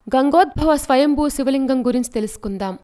గంగోద్భవ స్వయంభూ శివలింగం గురించి తెలుసుకుందాం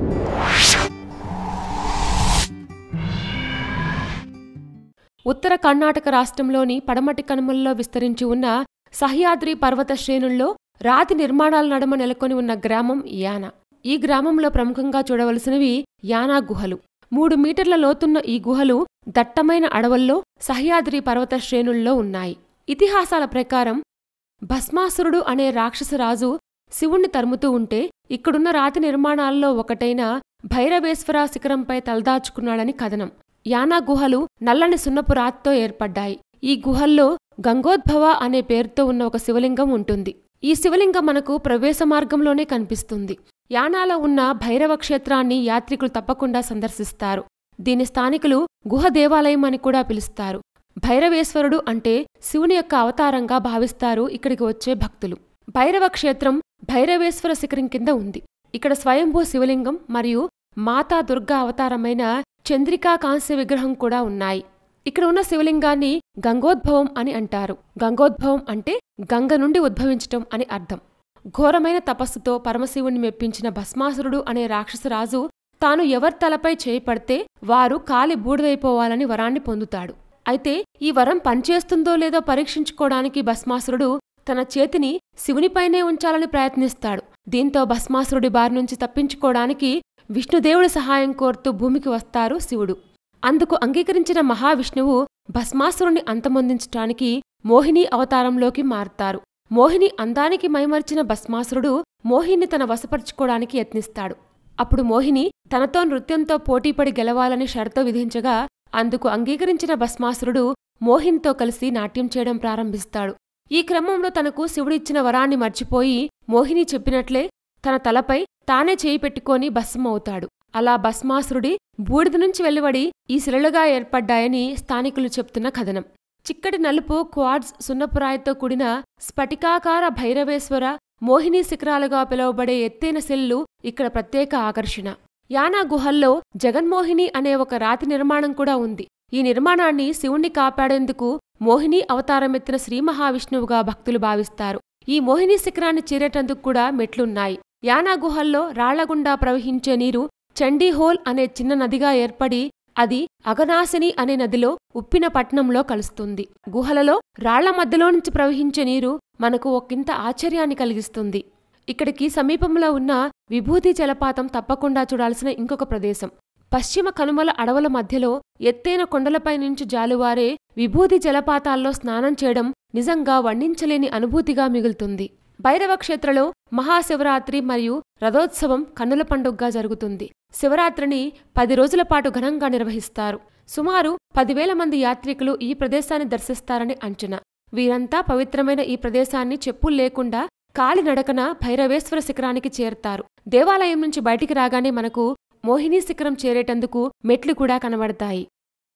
ఉత్తర కర్ణాటక రాష్ట్రంలోని పడమటి కనుమల్లో విస్తరించి ఉన్న సహ్యాద్రి పర్వత శ్రేణుల్లో రాతి నిర్మాణాల నడుమ నెలకొని ఉన్న గ్రామం యాన ఈ గ్రామంలో ప్రముఖంగా చూడవలసినవి యానా గుహలు మూడు మీటర్ల లోతున్న ఈ గుహలు దట్టమైన అడవుల్లో సహ్యాద్రి పర్వత శ్రేణుల్లో ఉన్నాయి ఇతిహాసాల ప్రకారం భస్మాసురుడు అనే రాక్షసరాజు శివుణ్ణి తరుముతూ ఉంటే ఇక్కడున్న రాతి నిర్మాణాల్లో ఒకటైన భైరవేశ్వర శిఖరంపై తలదాచుకున్నాడని కథనం యానా గుహలు నల్లని సున్నపు రాతితో ఏర్పడ్డాయి ఈ గుహల్లో గంగోద్భవ అనే పేరుతో ఉన్న ఒక శివలింగం ఉంటుంది ఈ శివలింగం మనకు ప్రవేశ మార్గంలోనే కనిపిస్తుంది యానాలో ఉన్న భైరవ క్షేత్రాన్ని యాత్రికులు తప్పకుండా సందర్శిస్తారు దీని స్థానికులు గుహ దేవాలయం అని కూడా పిలుస్తారు భైరవేశ్వరుడు అంటే శివుని యొక్క అవతారంగా భావిస్తారు ఇక్కడికి వచ్చే భక్తులు భైరవ క్షేత్రం భైరవేశ్వర శిఖరం కింద ఉంది ఇక్కడ స్వయంభూ శివలింగం మరియు మాతా దుర్గా అవతారమైన చంద్రికా కాంస్య విగ్రహం కూడా ఉన్నాయి ఇక్కడ ఉన్న శివలింగాన్ని గంగోద్భవం అని అంటారు గంగోద్భవం అంటే గంగ నుండి ఉద్భవించటం అని అర్థం ఘోరమైన తపస్సుతో పరమశివుణ్ణి మెప్పించిన భస్మాసురుడు అనే రాక్షసరాజు తాను ఎవరి తలపై చేయిపడితే వారు కాలి బూడిదైపోవాలని వరాన్ని పొందుతాడు అయితే ఈ వరం పనిచేస్తుందో లేదో పరీక్షించుకోవడానికి భస్మాసురుడు తన చేతిని శివునిపైనే ఉంచాలని ప్రయత్నిస్తాడు దీంతో భస్మాసురుడి బారి నుంచి తప్పించుకోవడానికి విష్ణుదేవుడి సహాయం కోరుతూ భూమికి వస్తారు శివుడు అందుకు అంగీకరించిన మహావిష్ణువు భస్మాసురుణ్ణి అంతమొందించటానికి మోహిని అవతారంలోకి మారతారు మోహిని అందానికి మైమర్చిన భస్మాసురుడు మోహిని తన వశపరుచుకోవడానికి యత్నిస్తాడు అప్పుడు మోహిని తనతో నృత్యంతో పోటీపడి గెలవాలని షరతు విధించగా అందుకు అంగీకరించిన భస్మాసురుడు మోహినితో కలిసి నాట్యం చేయడం ప్రారంభిస్తాడు ఈ క్రమంలో తనకు శివుడిచ్చిన వరాన్ని మర్చిపోయి మోహిని చెప్పినట్లే తన తలపై తానే చేయి పెట్టుకొని భస్మవుతాడు అలా భస్మాసురుడి బూడిద నుంచి వెలువడి ఈ శిలలుగా ఏర్పడ్డాయని స్థానికులు చెప్తున్న కథనం చిక్కటి నలుపు క్వాడ్స్ సున్నపురాయితో కూడిన స్ఫటికాకార భైరవేశ్వర మోహిని శిఖరాలుగా పిలువబడే ఎత్తైన శిల్లు ఇక్కడ ప్రత్యేక ఆకర్షణ యానా గుహల్లో జగన్మోహిని అనే ఒక రాతి నిర్మాణం కూడా ఉంది ఈ నిర్మాణాన్ని శివుణ్ణి కాపాడేందుకు మోహిని అవతారమెత్తిన శ్రీ మహావిష్ణువుగా భక్తులు భావిస్తారు ఈ మోహిని శిఖరాన్ని చేరేటందుకు కూడా మెట్లున్నాయి యానా గుహల్లో రాళ్లగుండా ప్రవహించే నీరు చండీహోల్ అనే చిన్న నదిగా ఏర్పడి అది అగనాశిని అనే నదిలో ఉప్పిన పట్నంలో కలుస్తుంది గుహలలో రాళ్ల మధ్యలో నుంచి ప్రవహించే నీరు మనకు ఒకంత ఆశ్చర్యాన్ని కలిగిస్తుంది ఇక్కడికి సమీపంలో ఉన్న విభూతి జలపాతం తప్పకుండా చూడాల్సిన ఇంకొక ప్రదేశం పశ్చిమ కనుమల అడవుల మధ్యలో ఎత్తైన కొండలపై నుంచి జాలువారే విభూతి జలపాతాల్లో స్నానం చేయడం నిజంగా వర్ణించలేని అనుభూతిగా మిగులుతుంది భైరవ క్షేత్రలో మహాశివరాత్రి మరియు రథోత్సవం కన్నుల పండుగగా జరుగుతుంది శివరాత్రిని పది రోజుల పాటు ఘనంగా నిర్వహిస్తారు సుమారు పదివేల మంది యాత్రికులు ఈ ప్రదేశాన్ని దర్శిస్తారని అంచనా వీరంతా పవిత్రమైన ఈ ప్రదేశాన్ని చెప్పులు లేకుండా కాలినడకన భైరవేశ్వర శిఖరానికి చేరతారు దేవాలయం నుంచి బయటికి రాగానే మనకు మోహిని శిఖరం చేరేటందుకు మెట్లు కూడా కనబడతాయి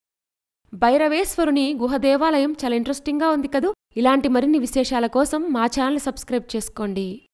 భైరవేశ్వరుని గుహ దేవాలయం చాలా ఇంట్రెస్టింగ్గా ఉంది కదూ ఇలాంటి మరిన్ని విశేషాల కోసం మా ఛానల్ సబ్స్క్రైబ్ చేసుకోండి